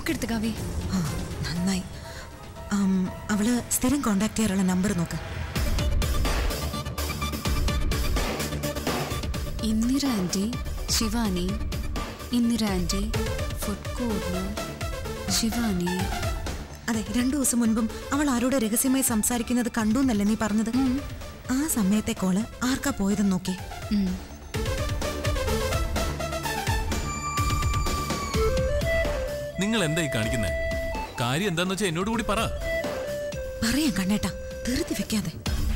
ലോക്കെടുത്ത് കാവ്യ ആ നന്നായി ആം, അവള് സ്ഥിരം കോണ്ടാക്ട് ചെയ്യാറുള്ള നമ്പർ നോക്ക് Indira aunty Shivani Indira aunty food corner Shivani അതെ രണ്ടു ദിവസം മുൻപും അവൾ ആരോട് രഹസ്യമായി സംസാരിക്കുന്നത് കണ്ടു എന്നല്ലേ നീ പറഞ്ഞത് ആ സമയത്തെ കോള് ആർക്കാ പോയതെന്ന് നോക്കി ഉം. നിങ്ങൾ എന്തായി കാണിക്കുന്നേ കാര്യം എന്താന്ന് വെച്ചാൽ എന്നോട് കൂടി പറ പറയാം കണ്ണേട്ടാ ധൃതി വെക്കാതെ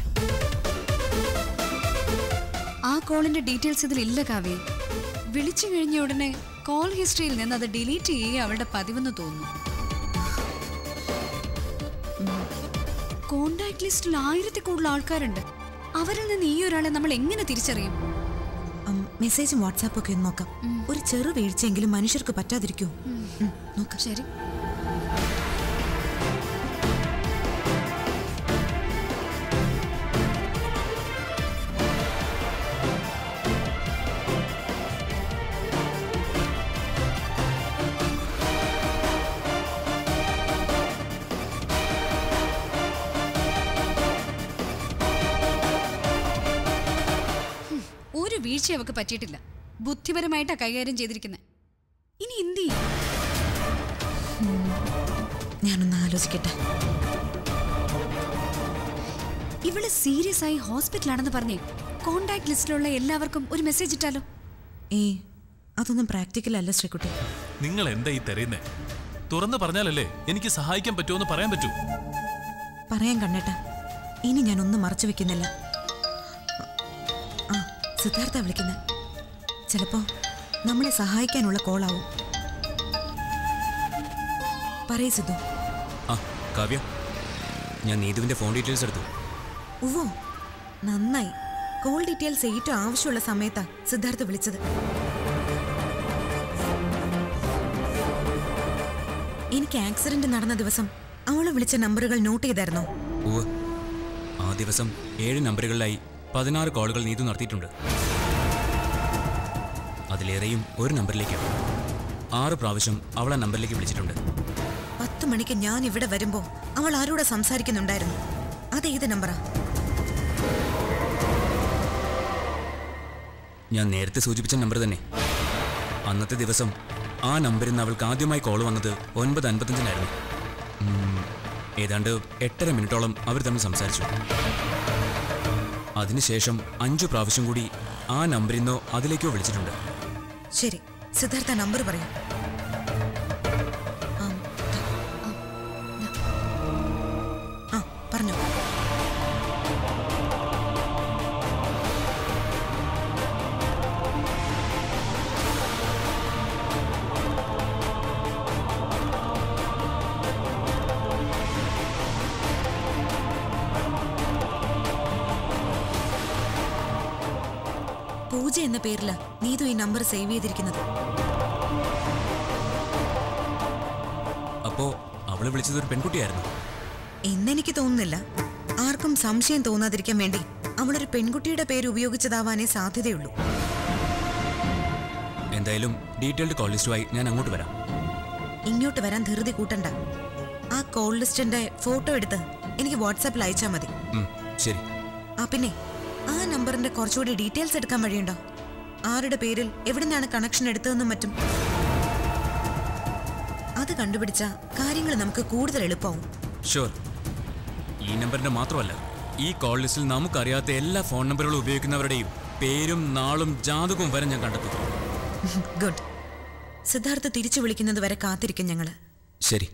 ആ കോളിന്റെ ഡീറ്റെയിൽസ് ഇതിൽ ഇല്ല കാവ്യ വിളിച്ചു കഴിഞ്ഞ ഉടനെ കോൾ ഹിസ്റ്ററിയിൽ നിന്ന് അത് ഡിലീറ്റ് ചെയ്യുക അവളുടെ പതിവെന്ന് തോന്നുന്നു കോണ്ടാക്ട് ലിസ്റ്റിൽ ആയിരത്തി കൂടുതൽ ആൾക്കാരുണ്ട് അവരിൽ നിന്ന് ഈ ഒരാളെ നമ്മൾ എങ്ങനെ തിരിച്ചറിയും ഉം, മെസ്സേജും വാട്സാപ്പും ഒക്കെ ഒന്ന് നോക്കാം ഒരു ചെറു വീഴ്ചയെങ്കിലും മനുഷ്യർക്ക് പറ്റാതിരിക്കൂ ഉം, നോക്കാം ശരി ഹും, ഒരു വീഴ്ച അവക്ക് പറ്റിയിട്ടില്ല ബുദ്ധിപരമായിട്ടാ കൈകാര്യം ചെയ്തിരിക്കുന്നത് ഇനി എന്ത് ചെയ്യും ഞാനൊന്ന് ആലോചിക്കട്ടെ ഇവള് സീരിയസ് ആയി ഹോസ്പിറ്റലാണെന്ന് പറഞ്ഞേ കോണ്ടാക്ട് ലിസ്റ്റിലുള്ള എല്ലാവർക്കും ഒരു മെസ്സേജ് ഇട്ടാലോ ഏയ് അതൊന്നും പ്രാക്ടിക്കൽ അല്ല ശ്രീകുട്ടി നിങ്ങൾ എന്താ ഈ തെരയുന്നേ തുറന്നു പറഞ്ഞാലല്ലേ എനിക്ക് സഹായിക്കാൻ പറ്റുമോ പറയാൻ പറ്റൂ പറയാൻ കണ്ണേട്ടാ ഇനി ഞാൻ ഒന്നും മറച്ചു വെക്കുന്നില്ല ആ സിദ്ധാർത്ഥ വിളിക്കുന്നത് ചിലപ്പോ നമ്മളെ സഹായിക്കാനുള്ള കോളാവും പറയൂ സിദ്ധു ആ കാവ്യ ഞാൻ നീതുവിന്റെ ഫോൺ ഡീറ്റെയിൽസ് എടുത്തു ഉവ്വോ നന്നായി കോൾ ഡീറ്റെയിൽസ് ഏറ്റവും ആവശ്യമുള്ള സമയത്താ സിദ്ധാർത്ഥ വിളിച്ചത് എനിക്ക് ആക്സിഡന്റ് നടന്ന ദിവസം അവള് വിളിച്ച നമ്പറുകൾ നോട്ട് ചെയ്തായിരുന്നോ ഉവ് ആ ദിവസം ഏഴ് നമ്പറുകളിലായി പതിനാറ് കോളുകൾ നീതു നടത്തിയിട്ടുണ്ട് അതിലേറെയും ഒരു നമ്പറിലേക്കാണ് ആറ് പ്രാവശ്യം അവൾ ആ നമ്പറിലേക്ക് വിളിച്ചിട്ടുണ്ട് പത്ത് മണിക്ക് ഞാൻ ഇവിടെ വരുമ്പോ അവൾ ആരോടെ സംസാരിക്കുന്നുണ്ടായിരുന്നു അത് ഏത് നമ്പറാ ഞാൻ നേരത്തെ സൂചിപ്പിച്ച നമ്പർ തന്നെ അന്നത്തെ ദിവസം ആ നമ്പറിൽ നിന്ന് അവൾക്ക് ആദ്യമായി കോൾ വന്നത് ഒൻപത് അൻപത്തഞ്ചിനായിരുന്നു ഉം, ഏതാണ്ട് എട്ടര മിനിറ്റോളം അവർ തമ്മിൽ സംസാരിച്ചു അതിനുശേഷം അഞ്ചു പ്രാവശ്യം കൂടി ആ നമ്പറിൽ നിന്നോ അതിലേക്കോ വിളിച്ചിട്ടുണ്ട് ശരി സിദ്ധാർത്ഥ നമ്പർ പറയൂ ആം, ആ പറഞ്ഞോ പൂജ എന്ന പേരില് നീതു ഈ നമ്പർ സേവ് ചെയ്തിരിക്കുന്നത് അപ്പോ അവള് വിളിച്ചത് ഒരു പെൺകുട്ടിയായിരുന്നു എന്നെനിക്ക് തോന്നുന്നില്ല ആർക്കും സംശയം തോന്നാതിരിക്കാൻ വേണ്ടി അവളൊരു പെൺകുട്ടിയുടെ പേര് ഉപയോഗിച്ചതാവാനേ സാധ്യതയുള്ളൂ എന്തായാലും ഡീറ്റെയിൽഡ് കോൾ ലിസ്റ്റുമായി ഞാൻ അങ്ങോട്ട് വരാം ഇങ്ങോട്ട് വരാൻ ധൃതി കൂട്ടണ്ട ആ കോൾ ലിസ്റ്റിന്റെ ഫോട്ടോ എടുത്ത് എനിക്ക് വാട്സാപ്പിൽ അയച്ചാൽ മതി ഉം, ശരി ആ പിന്നെ ആ നമ്പറിന്റെ കുറച്ചുകൂടി ഡീറ്റെയിൽസ് എടുക്കാൻ വഴിയുണ്ടോ ആരുടെ പേരിൽ എവിടെ നിന്നാണ് കണക്ഷൻ എടുത്തതെന്നും മറ്റും അത് കണ്ടുപിടിച്ച കാര്യങ്ങൾ നമുക്ക് കൂടുതൽ എളുപ്പമാവും ഷുവർ ഈ നമ്പറിന്റെ മാത്രമല്ല ഈ കോൾ ലിസ്റ്റിൽ നമുക്കറിയാത്ത എല്ലാ ഫോൺ നമ്പറുകളും ഉപയോഗിക്കുന്നവരുടെയും പേരും നാളും ജാതകവും വരെ ഞാൻ കണ്ടെത്തും ഗുഡ് സിദ്ധാർത്ഥ തിരിച്ചു വിളിക്കുന്നത് വരെ കാത്തിരിക്കും ഞങ്ങള് ശരി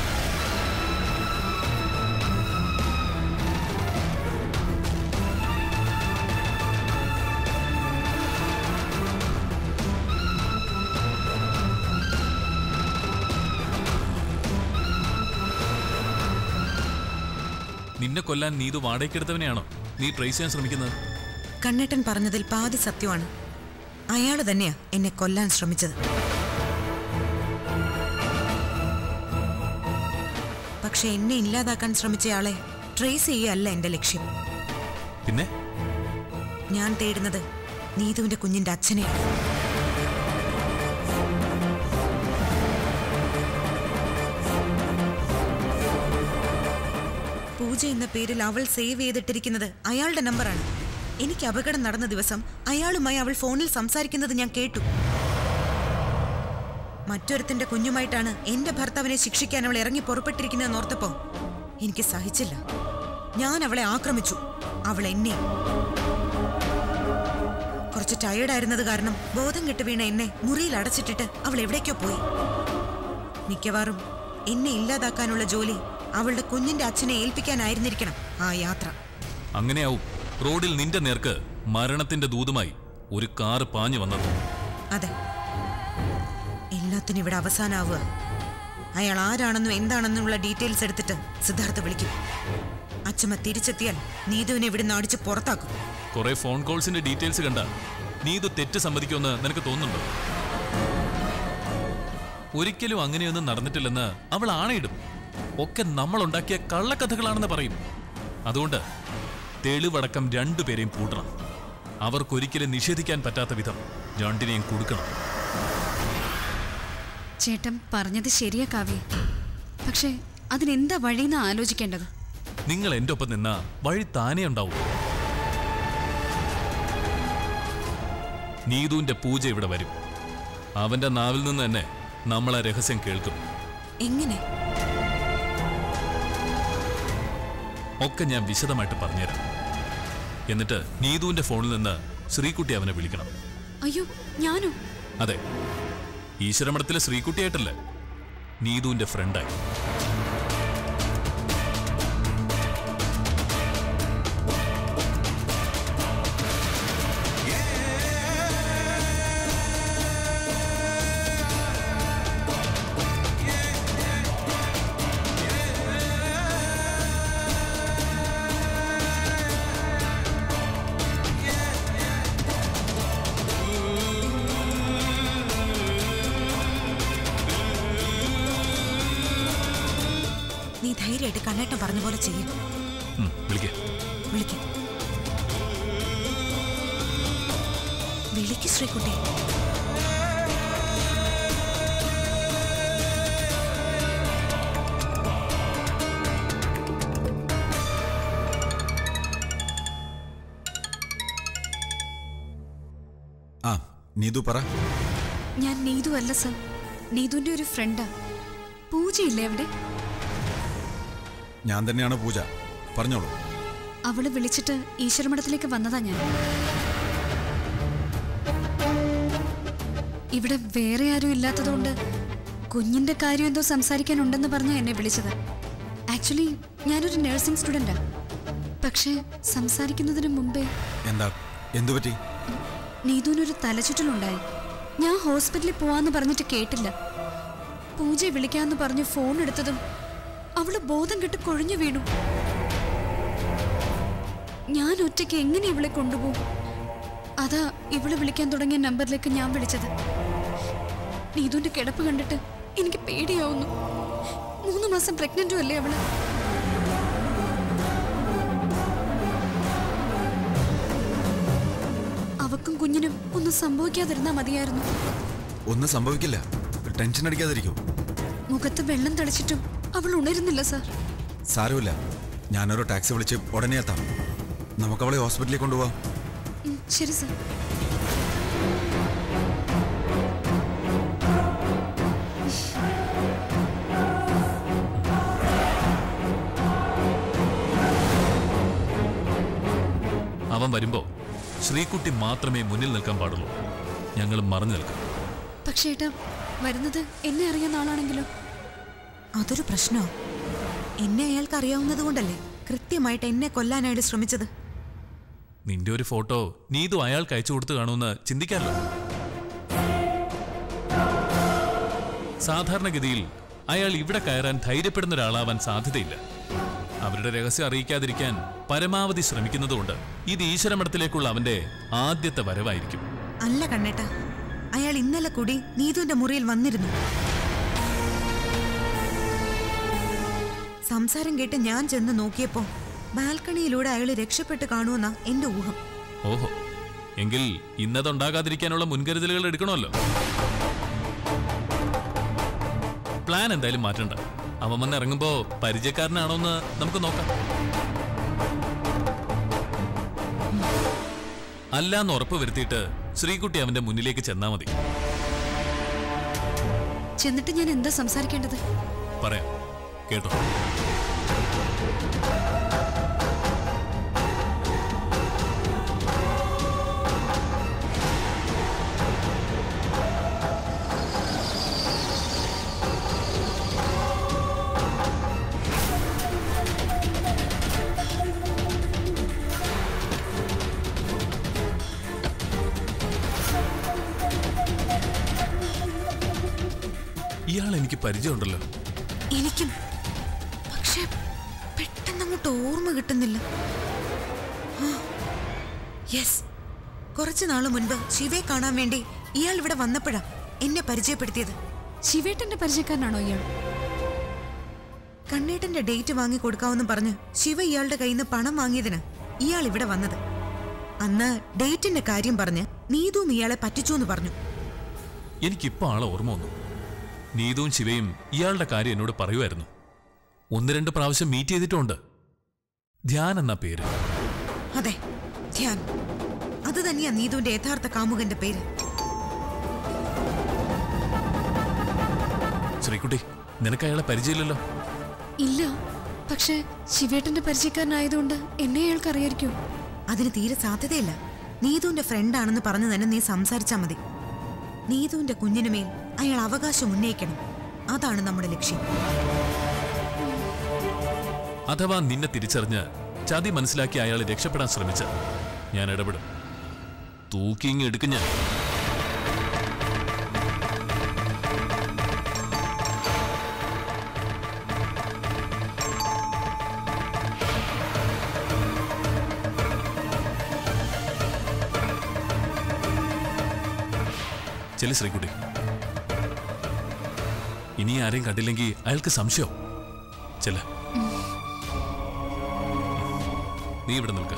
നിന്നെ കൊല്ലാൻ നീതു വാടകയ്ക്കെടുത്തവനെയാണോ നീ ട്രേസ് ചെയ്യാൻ ശ്രമിക്കുന്നത് കണ്ണേട്ടൻ പറഞ്ഞതിൽ പാതി സത്യമാണ് അയാൾ തന്നെയാ എന്നെ കൊല്ലാൻ ശ്രമിച്ചത് പക്ഷെ എന്നെ ഇല്ലാതാക്കാൻ ശ്രമിച്ചയാളെ ട്രേസ് ചെയ്യുകയല്ല എന്റെ ലക്ഷ്യം പിന്നെ ഞാൻ തേടുന്നത് നീതുവിന്റെ കുഞ്ഞിന്റെ അച്ഛനെയാണ് പൂജ എന്ന പേരിൽ അവൾ സേവ് ചെയ്തിട്ടിരിക്കുന്നത് അയാളുടെ നമ്പറാണ് എനിക്ക് അപകടം നടന്ന ദിവസം അയാളുമായി അവൾ ഫോണിൽ സംസാരിക്കുന്നത് ഞാൻ കേട്ടു മറ്റൊരുത്തിന്റെ കുഞ്ഞുമായിട്ടാണ് എന്റെ ഭർത്താവിനെ ശിക്ഷിക്കാൻ അവൾ ഇറങ്ങി പുറപ്പെട്ടിരിക്കുന്നതെന്ന് ഓർത്തപ്പോ എനിക്ക് സഹിച്ചില്ല ഞാൻ അവളെ ആക്രമിച്ചു അവൾ എന്നെ കുറച്ച് ടയേർഡായിരുന്നത് കാരണം ബോധം കെട്ട് വീണ എന്നെ മുറിയിൽ അടച്ചിട്ടിട്ട് അവൾ എവിടേക്കോ പോയി മിക്കവാറും എന്നെ ഇല്ലാതാക്കാനുള്ള ജോലി അവളുടെ കുഞ്ഞിന്റെ അച്ഛനെ ഏൽപ്പിക്കാനായിരുന്നിരിക്കണം ആ യാത്ര അങ്ങനെയാവും റോഡിൽ നിന്റെ നേർക്ക് മരണത്തിന്റെ ദൂതുമായി ഒരു കാറ് പാഞ്ഞു വന്നത് അതെ എല്ലാത്തിനും ഇവിടെ അവസാനാവുക അയാൾ ആരാണെന്നും എന്താണെന്നുമുള്ള ഡീറ്റെയിൽസ് എടുത്തിട്ട് സിദ്ധാർത്ഥ വിളിക്കും അച്ഛമ്മ തിരിച്ചെത്തിയാൽ നീതുവിനെ ഇവിടെ നിന്ന് അടിച്ച് പുറത്താക്കും കുറെ ഫോൺ കോൾസിന്റെ ഡീറ്റെയിൽസ് കണ്ട നീ ഇത് തെറ്റ് സമ്മതിക്കുമെന്ന് നിനക്ക് തോന്നുന്നുണ്ടോ ഒരിക്കലും അങ്ങനെയൊന്നും നടന്നിട്ടില്ലെന്ന് അവൾ ആണയിടും ഒക്കെ നമ്മൾ ഉണ്ടാക്കിയ കള്ളക്കഥകളാണെന്ന് പറയും അതുകൊണ്ട് തെളിവടക്കം രണ്ടുപേരെയും പൂട്ടണം അവർക്കൊരിക്കലും നിഷേധിക്കാൻ പറ്റാത്ത വിധം രണ്ടിനെയും കൊടുക്കണം ചേട്ടൻ പറഞ്ഞത് ശരിയാ കാവ്യ പക്ഷേ അതിനെന്താ വഴിയെന്ന് ആലോചിക്കേണ്ടത് നിങ്ങൾ എൻ്റെ ഒപ്പം നിന്നാ വഴി താനേ ഉണ്ടാവും നീതുവിന്റെ പൂജ ഇവിടെ വരും അവന്റെ നാവിൽ നിന്ന് തന്നെ നമ്മൾ ആ രഹസ്യം കേൾക്കും എങ്ങനെ ഒക്കെ ഞാൻ വിശദമായിട്ട് പറഞ്ഞുതരാം എന്നിട്ട് നീതുവിന്റെ ഫോണിൽ നിന്ന് ശ്രീകുട്ടി അവനെ വിളിക്കണം അയ്യോ ഞാനോ അതെ ഈശ്വരമഠത്തിലെ ശ്രീകുട്ടിയായിട്ടല്ല നീതുവിന്റെ ഫ്രണ്ടായി നീ ധൈര്യമായിട്ട് കണ്ണേട്ടൻ പറഞ്ഞ പോലെ ചെയ്യും ഉം, വിളിക്ക് വിളിക്ക് വിളിക്ക് ശ്രീകുട്ടി ആ നീതു പറ ഞാൻ നീതു അല്ല സർ നീതുവിന്റെ ഒരു ഫ്രണ്ടാ പൂജയില്ലേ അവിടെ ഞാൻ തന്നെയാണ് പൂജ പറഞ്ഞോളൂ അവള് വിളിച്ചിട്ട് ഈശ്വരമഠത്തിലേക്ക് വന്നതാ ഞാൻ ഇവിടെ വേറെ ആരും ഇല്ലാത്തതുകൊണ്ട് കുഞ്ഞിന്റെ കാര്യം എന്തോ സംസാരിക്കാനുണ്ടെന്ന് പറഞ്ഞാ എന്നെ വിളിച്ചത് ആക്ച്വലി ഞാനൊരു നഴ്സിംഗ് സ്റ്റുഡൻ്റാ പക്ഷേ സംസാരിക്കുന്നതിന് മുമ്പേ എന്താ എന്തു പറ്റി നീതുവിനൊരു തലചുറ്റലുണ്ടായി ഞാൻ ഹോസ്പിറ്റലിൽ പോവാന്ന് പറഞ്ഞിട്ട് കേട്ടില്ല പൂജയെ വിളിക്കാന്ന് പറഞ്ഞ് ഫോൺ എടുത്തതും അവള് ബോധം കെട്ട് കൊഴിഞ്ഞു വീണു ഞാൻ ഒറ്റയ്ക്ക് എങ്ങനെ ഇവളെ കൊണ്ടുപോകും അതാ ഇവള് വിളിക്കാൻ തുടങ്ങിയ നമ്പറിലേക്ക് ഞാൻ വിളിച്ചത് നീതുവിന്റെ കിടപ്പ് കണ്ടിട്ട് എനിക്ക് പേടിയാവുന്നു മൂന്ന് മാസം പ്രഗ്നന്റും അല്ലേ അവള് അവക്കും കുഞ്ഞിനും ഒന്നും സംഭവിക്കാതിരുന്നാ മതിയായിരുന്നു ഒന്നും സംഭവിക്കില്ല ടെൻഷൻ അടിക്കാതിരിക്കൂ മുഖത്ത് വെള്ളം തളിച്ചിട്ടും അവൾ ഉണരുന്നില്ല സാർ സാരമില്ല ഞാനൊരു ടാക്സി വിളിച്ച് ഉടനെ എത്താം നമുക്ക് അവളെ ഹോസ്പിറ്റലിൽ കൊണ്ടുപോവാം ഉം, ശരി സാർ അവൻ വരുമ്പോ ശ്രീകുട്ടി മാത്രമേ മുന്നിൽ നിൽക്കാൻ പാടുള്ളൂ ഞങ്ങൾ മറഞ്ഞു നിൽക്കും പക്ഷേ ഏട്ടാ വരുന്നത് എന്നെ അറിയുന്ന ആളാണെങ്കിലോ അതൊരു പ്രശ്നമോ എന്നെ അയാൾക്ക് അറിയാവുന്നത് കൊണ്ടല്ലേ കൃത്യമായിട്ട് എന്നെ കൊല്ലാനായിട്ട് ശ്രമിച്ചത് നിന്റെ ഒരു ഫോട്ടോ നീതു അയാൾക്ക് അയച്ചു കൊടുത്തു കാണുമെന്ന് ചിന്തിക്കാമല്ലോ സാധാരണഗതിയിൽ അയാൾ ഇവിടെ കയറാൻ ധൈര്യപ്പെടുന്ന ഒരാളാവാൻ സാധ്യതയില്ല അവരുടെ രഹസ്യം അറിയിക്കാതിരിക്കാൻ പരമാവധി ശ്രമിക്കുന്നതുകൊണ്ട് ഇത് ഈശ്വരമഠത്തിലേക്കുള്ള അവന്റെ ആദ്യത്തെ വരവായിരിക്കും അല്ല കണ്ണേട്ട അയാൾ ഇന്നലെ കൂടി നീതുവിന്റെ മുറിയിൽ വന്നിരുന്നു സംസാരം കേട്ട് ഞാൻ ചെന്ന് നോക്കിയപ്പോ ബാൽക്കണിയിലൂടെ അയാൾ രക്ഷപ്പെട്ട് കാണുമെന്നാ എന്റെ ഊഹം ഓഹോ എങ്കിൽ ഇന്നതുണ്ടാകാതിരിക്കാനുള്ള മുൻകരുതലുകൾ എടുക്കണമല്ലോ പ്ലാൻ എന്തായാലും മാറ്റണ്ട അവൻ വന്ന് ഇറങ്ങുമ്പോ പരിചയക്കാരനാണോന്ന് നമുക്ക് നോക്കാം അല്ലാന്ന് ഉറപ്പ് വരുത്തിയിട്ട് ശ്രീകുട്ടി അവന്റെ മുന്നിലേക്ക് ചെന്നാ മതി ചെന്നിട്ട് ഞാൻ എന്താ സംസാരിക്കേണ്ടത് പറയാം കേട്ടോ ഇയാൾ എനിക്ക് പരിചയമുണ്ടല്ലോ എനിക്കും പക്ഷെ പെട്ടെന്ന് അങ്ങോട്ട് ഓർമ്മ കിട്ടുന്നില്ല യെസ് കുറച്ചു നാളു മുൻപ് ശിവയെ കാണാൻ വേണ്ടി ഇയാൾ ഇവിടെ വന്നപ്പോഴാ എന്നെ പരിചയപ്പെടുത്തിയത് ശിവേട്ടന്റെ പരിചയക്കാരനാണോ ഇയാൾ കണ്ണേട്ടന്റെ ഡേറ്റ് വാങ്ങി കൊടുക്കാമെന്ന് പറഞ്ഞ് ശിവ ഇയാളുടെ കയ്യിൽ നിന്ന് പണം വാങ്ങിയതിന് ഇയാൾ ഇവിടെ വന്നത് അന്ന് ഡേറ്റിന്റെ കാര്യം പറഞ്ഞ് നീതും ഇയാളെ പറ്റിച്ചു എന്ന് പറഞ്ഞു എനിക്കിപ്പോ ആളെ ഓർമ്മ വന്നു നീതുവും ശിവയും ഇയാളുടെ കാര്യം എന്നോട് പറയുമായിരുന്നു ഒന്ന് രണ്ട് പ്രാവശ്യം മീറ്റ് ചെയ്തിട്ടുണ്ട് ധ്യാൻ എന്ന പേര് അതെ ധ്യാൻ അത് തന്നെയാ നീതുവിന്റെ യഥാർത്ഥ കാമുകന്റെ പേര് ശ്രീകുട്ടി നിനക്ക് അയാളെ പരിചയമില്ലല്ലോ ഇല്ല പക്ഷേ ശിവേട്ടന്റെ പരിചയക്കാരനായതുകൊണ്ട് എന്നെ അയാൾക്ക് അറിയായിരിക്കും അതിന് തീരെ സാധ്യതയില്ല നീതുവിന്റെ ഫ്രണ്ടാണെന്ന് പറഞ്ഞു തന്നെ നീ സംസാരിച്ചാ മതി നീതുവിന്റെ കുഞ്ഞിനുമേൽ അയാൾ അവകാശം ഉന്നയിക്കണം അതാണ് നമ്മുടെ ലക്ഷ്യം അഥവാ നിന്നെ തിരിച്ചറിഞ്ഞ് ചതി മനസ്സിലാക്കി അയാൾ രക്ഷപ്പെടാൻ ശ്രമിച്ച ഞാൻ ഇടപെടും തൂക്കിങ് എടുക്കും ഞാൻ ചെല്ലു ശ്രീകുട്ടി ഇനി ആരെയും കണ്ടില്ലെങ്കിൽ അയാൾക്ക് സംശയം ചെല്ല നീ ഇവിടെ നിൽക്ക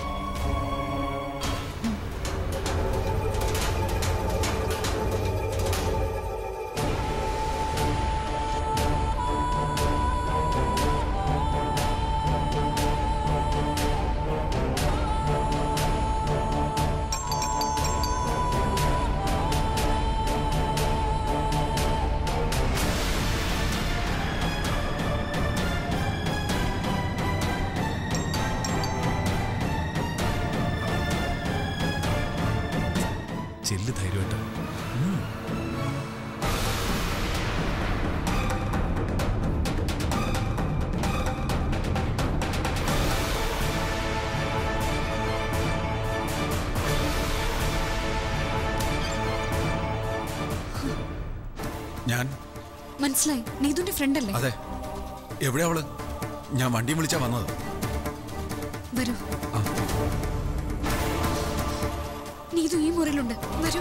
ചെല്ല് ധൈര്യമായിട്ട് ഉം. ഞാൻ മനസ്സിലായി നീതുന്റെ ഫ്രണ്ട് അല്ലേ അതെ എവിടെയാ അവള് ഞാൻ വണ്ടി വിളിച്ചാ വന്നത് വരൂ ആ. നീതു ഈ മുറിയിലുണ്ട് വരൂ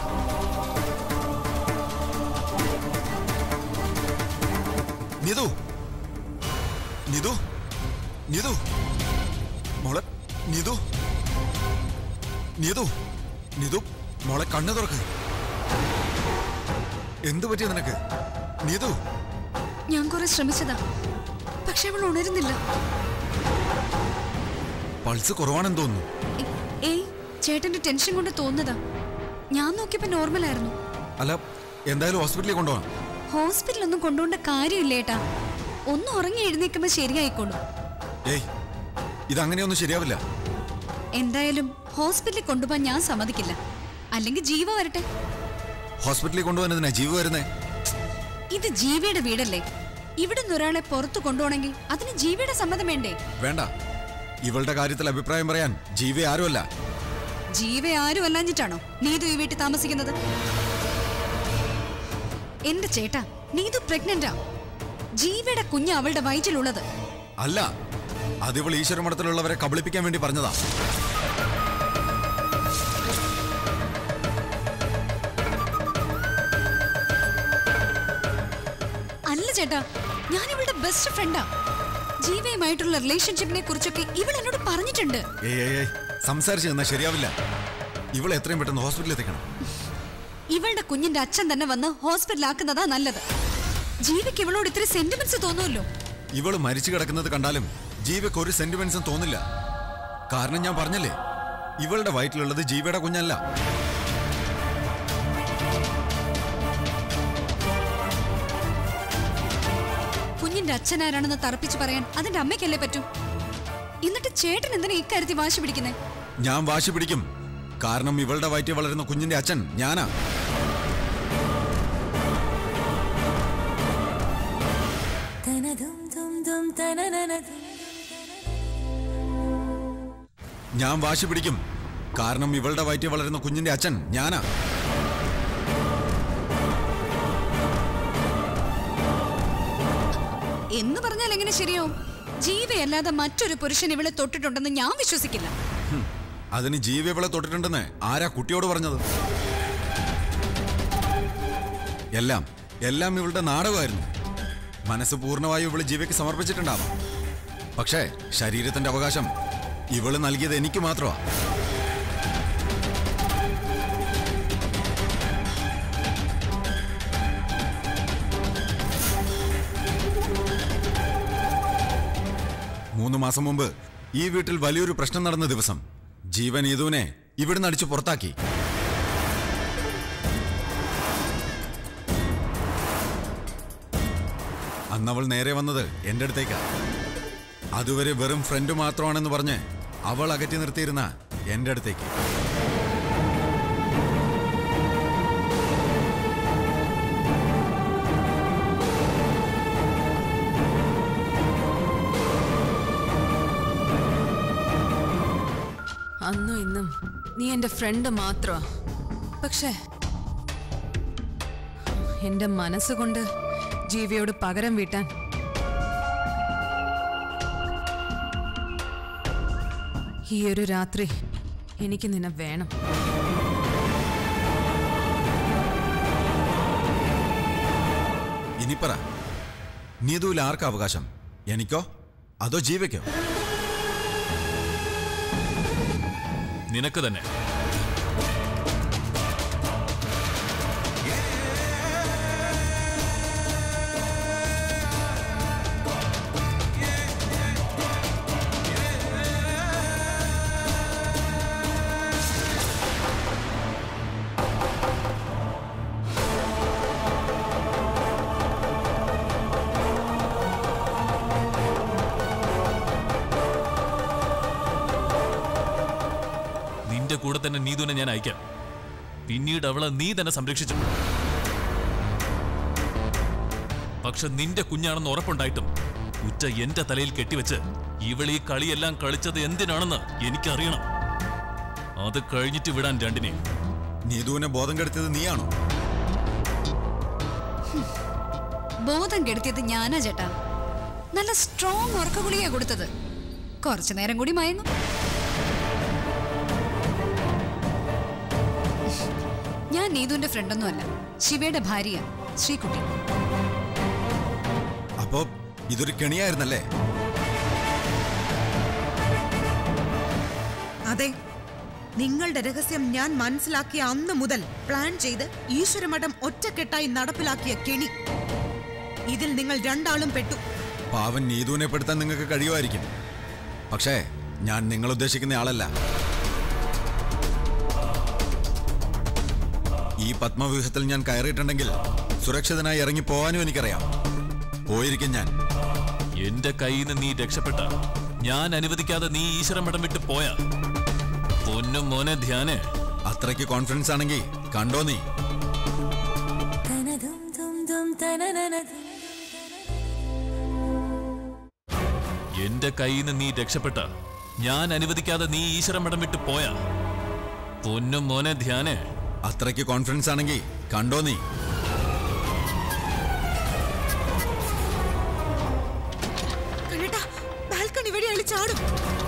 നിതു നിതു നിതു മോളെ നിതു നിതു നിതു മോളെ കണ്ണു തുറക്ക് എന്തു പറ്റിയ നിനക്ക് നിതു ഞാൻ കുറെ ശ്രമിച്ചതാ പക്ഷെ അവൾ ഉണരുന്നില്ല പൾസ് കുറവാണെന്ന് തോന്നുന്നു ഏ- ഏയ് ചേട്ടന്റെ ടെൻഷൻ കൊണ്ട് തോന്നുന്നതാ ഞാൻ നോക്കിയപ്പോ നോർമലായിരുന്നു അല്ല എന്തായാലും ഹോസ്പിറ്റലിൽ കൊണ്ടുപോകാം ഹോസ്പിറ്റലൊന്നും കൊണ്ടുപോകേണ്ട കാര്യമില്ല ഏട്ടാ ഒന്ന് ഉറങ്ങി എഴുന്നേക്കുമ്പോ ശരിയായിക്കോളും ഏയ് ഇതങ്ങനെയൊന്നും ശരിയാവില്ല എന്തായാലും ഹോസ്പിറ്റലിൽ കൊണ്ടുപോകാൻ ഞാൻ സമ്മതിക്കില്ല അല്ലെങ്കിൽ ജീവ വരട്ടെ ഹോസ്പിറ്റലിൽ കൊണ്ടുപോകാൻ ജീവ വരുന്നേ ഇത് ജീവയുടെ വീടല്ലേ ഇവിടുന്ന് ഒരാളെ പുറത്തു കൊണ്ടുപോകണമെങ്കിൽ അതിന് ജീവയുടെ സമ്മതം വേണ്ടേ വേണ്ട ഇവളുടെ കാര്യത്തിൽ അഭിപ്രായം പറയാൻ ജീവ ആരുമല്ല ജീവ ആരും അല്ലാഞ്ഞിട്ടാണോ നീതു ഈ വീട്ടിൽ താമസിക്കുന്നത് എന്റെ ചേട്ടാ നീതു പ്രഗ്നന്റാ ജീവയുടെ കുഞ്ഞ് അവളുടെ വയറ്റിലുള്ളത് അല്ല അതിവൾ ഈശ്വരമഠത്തിലുള്ളവരെ കബളിപ്പിക്കാൻ വേണ്ടി പറഞ്ഞതാ അല്ല ചേട്ടാ ഞാൻ ഇവളുടെ ബെസ്റ്റ് ഫ്രണ്ടാ ജീവയുമായിട്ടുള്ള റിലേഷൻഷിപ്പിനെ കുറിച്ചൊക്കെ ഇവൾ എന്നോട് പറഞ്ഞിട്ടുണ്ട് ഏയ് ഏയ് ഏയ് സംസാരിച്ചു നിന്നാ ശരിയാവില്ല ഇവളെ എത്രയും പെട്ടെന്ന് ഹോസ്പിറ്റലിൽ എത്തിക്കണം ഇവളുടെ കുഞ്ഞിന്റെ അച്ഛൻ തന്നെ വന്ന് ഹോസ്പിറ്റലാക്കുന്നതാ നല്ലത് ജീവയ്ക്ക് ഇവളോട് ഇത്തിരി സെന്റിമെന്റ്സ് തോന്നുമല്ലോ ഇവള് മരിച്ചു കിടക്കുന്നത് കണ്ടാലും ജീവയ്ക്ക് ഒരു സെന്റിമെന്റ്സും തോന്നില്ല കാരണം ഞാൻ പറഞ്ഞില്ലേ ഇവളുടെ വയറ്റിലുള്ളത് ജീവയുടെ കുഞ്ഞല്ല കുഞ്ഞിന്റെ അച്ഛനാരാണെന്ന് തറപ്പിച്ച് പറയാൻ അതിന്റെ അമ്മയ്ക്കല്ലേ പറ്റൂ എന്നിട്ട് ചേട്ടൻ എന്തിനാ ഇക്കാര്യത്തിൽ വാശി പിടിക്കുന്നേ ഞാൻ വാശി പിടിക്കും കാരണം ഇവളുടെ വയറ്റിൽ വളരുന്ന കുഞ്ഞിന്റെ അച്ഛൻ ഞാനാ ഞാൻ വാശി പിടിക്കും കാരണം ഇവളുടെ വയറ്റിൽ വളരുന്ന കുഞ്ഞിന്റെ അച്ഛൻ ഞാനാ എന്ന് പറഞ്ഞാൽ എങ്ങനെ ശരിയാവും ജീവയല്ലാതെ മറ്റൊരു പുരുഷൻ ഇവളെ തൊട്ടിട്ടുണ്ടെന്ന് ഞാൻ വിശ്വസിക്കില്ല ഹും, അതിന് ജീവ ഇവളെ തൊട്ടിട്ടുണ്ടെന്ന് ആരാ കുട്ടിയോട് പറഞ്ഞത് എല്ലാം എല്ലാം ഇവളുടെ നാടകമായിരുന്നു മനസ്സ് പൂർണ്ണമായും ഇവള് ജീവയ്ക്ക് സമർപ്പിച്ചിട്ടുണ്ടാവാം പക്ഷേ ശരീരത്തിന്റെ അവകാശം ഇവള് നൽകിയത് എനിക്ക് മാത്രമാ മൂന്ന് മാസം മുമ്പ് ഈ വീട്ടിൽ വലിയൊരു പ്രശ്നം നടന്ന ദിവസം ജീവൻ യദുവിനെ ഇവിടുന്ന് അടിച്ചു പുറത്താക്കി അന്നവൾ നേരെ വന്നത് എന്റെ അടുത്തേക്കാ അതുവരെ വെറും ഫ്രണ്ട് മാത്രമാണെന്ന് പറഞ്ഞ് അവൾ അകറ്റി നിർത്തിയിരുന്ന എന്റെ അടുത്തേക്ക് അന്നും ഇന്നും നീ എന്റെ ഫ്രണ്ട് മാത്രമാ പക്ഷേ എന്റെ മനസ്സുകൊണ്ട് ജീവിയോട് പകരം വീട്ടാൻ ഈ ഒരു രാത്രി എനിക്ക് നിന്നെ വേണം ഇനി പറ നീതുവിൽ ആർക്കാ അവകാശം എനിക്കോ അതോ ജീവയ്ക്കോ നിനക്ക് തന്നെ നിന്റെ കൂടെ തന്നെ നീതുവിനെ ഞാൻ അയക്കാം പിന്നീട് അവളെ നീ തന്നെ സംരക്ഷിച്ചു പക്ഷെ നിന്റെ കുഞ്ഞാണെന്ന് ഉറപ്പുണ്ടായിട്ടും ഉറ്റ എന്റെ തലയിൽ കെട്ടിവെച്ച് ഇവൾ ഈ കളിയെല്ലാം കളിച്ചത് എന്തിനാണെന്ന് എനിക്കറിയണം അത് കഴിഞ്ഞിട്ട് വിടാൻ രണ്ടിനെയും നീതുവിനെ ബോധം കെടുത്തിയത് നീയാണോ ബോധം കെടുത്തിയത് ഞാനാ ചേട്ടാ നല്ല സ്ട്രോങ് ഉറക്കഗുളിയാ കൊടുത്തത് കുറച്ചു നേരം കൂടി മയങ്ങും ഞാൻ നീതുവിന്റെ ഫ്രണ്ടൊന്നും അല്ല ശിവയുടെ ഭാര്യ ശ്രീകുട്ടി അപ്പോ ഇതൊരു കെണിയായിരുന്നല്ലേ അതെ നിങ്ങളുടെ രഹസ്യം ഞാൻ മനസ്സിലാക്കിയ അന്ന് മുതൽ പ്ലാൻ ചെയ്ത് ഈശ്വരമഠം ഒറ്റക്കെട്ടായി നടപ്പിലാക്കിയ കെണി ഇതിൽ നിങ്ങൾ രണ്ടാളും പെട്ടു പാവൻ നീതുവിനെ പെടുത്താൻ നിങ്ങൾക്ക് കഴിയുമായിരിക്കും പക്ഷേ ഞാൻ നിങ്ങൾ ഉദ്ദേശിക്കുന്ന ആളല്ല ഈ പത്മവ്യൂഹത്തിൽ ഞാൻ കയറിയിട്ടുണ്ടെങ്കിൽ സുരക്ഷിതനായി ഇറങ്ങി പോവാനും എനിക്കറിയാം പോയിരിക്കും ഞാൻ എന്റെ കയ്യിൽ നിന്ന് നീ രക്ഷപ്പെട്ട ഞാൻ അനുവദിക്കാതെ നീ ഈശ്വരമഠം വിട്ട് പോയ പൊന്നും മോനെ ധ്യാനെ അത്രയ്ക്ക് കോൺഫിഡൻസ് ആണെങ്കിൽ കണ്ടോ നീ എന്റെ കയ്യിൽ നിന്ന് നീ രക്ഷപ്പെട്ട ഞാൻ അനുവദിക്കാതെ നീ ഈശ്വരമഠം വിട്ട് പോയ പൊന്നും മോനെ ധ്യാനെ അത്രയ്ക്ക് കോൺഫിഡൻസ് ആണെങ്കിൽ കണ്ടോ നീ കണ്ണേട്ടാ ബാൽക്കണി വഴി അയാൾ ചാടും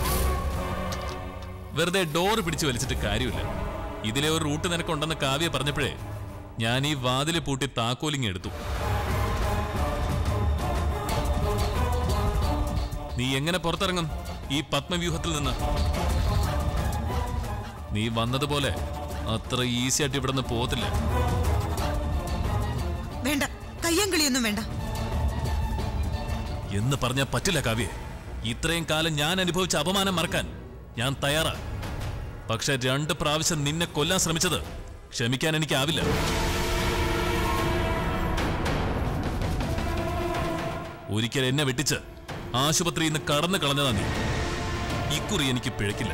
വെറുതെ ഡോർ പിടിച്ചു വലിച്ചിട്ട് കാര്യമില്ല ഇതിലെ ഒരു റൂട്ട് നിനക്കുണ്ടെന്ന് കാവ്യ പറഞ്ഞപ്പോഴേ ഞാൻ ഈ വാതില് പൂട്ടി താക്കോലിങ് എടുത്തു നീ എങ്ങനെ പുറത്തിറങ്ങും ഈ പത്മവ്യൂഹത്തിൽ നിന്ന് നീ വന്നതുപോലെ അത്ര ഈസി ആയിട്ട് ഇവിടെ നിന്ന് പോകത്തില്ല വേണ്ട കയ്യങ്കളിയൊന്നും വേണ്ട എന്ന് പറഞ്ഞാൽ പറ്റില്ല കാവ്യെ ഇത്രയും കാലം ഞാൻ അനുഭവിച്ച അപമാനം മറക്കാൻ ഞാൻ തയ്യാറാ പക്ഷെ രണ്ട് പ്രാവശ്യം നിന്നെ കൊല്ലാൻ ശ്രമിച്ചത് ക്ഷമിക്കാൻ എനിക്കാവില്ല ഒരിക്കൽ എന്നെ വെട്ടിച്ച് ആശുപത്രിയിൽ നിന്ന് കടന്നു കളഞ്ഞതാ നീ ഇക്കുറി എനിക്ക് പിഴക്കില്ല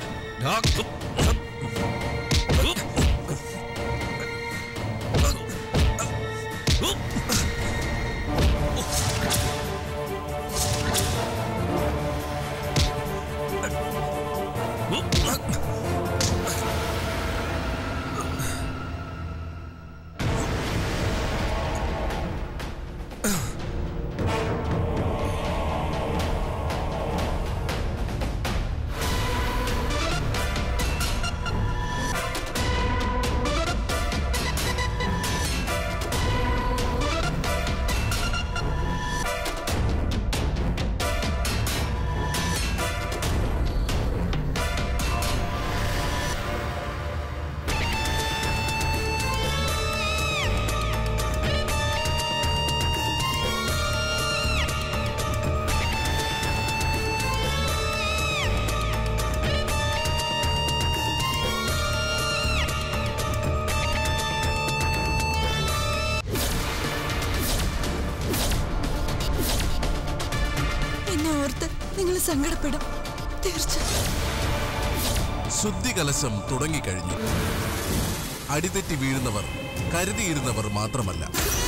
എന്നെ ഓർത്ത് നിങ്ങൾ സങ്കടപ്പെടും തീർച്ച ശുദ്ധികലശം തുടങ്ങിക്കഴിഞ്ഞു അടിതെറ്റി വീഴുന്നവർ കരുതിയിരുന്നവർ മാത്രമല്ല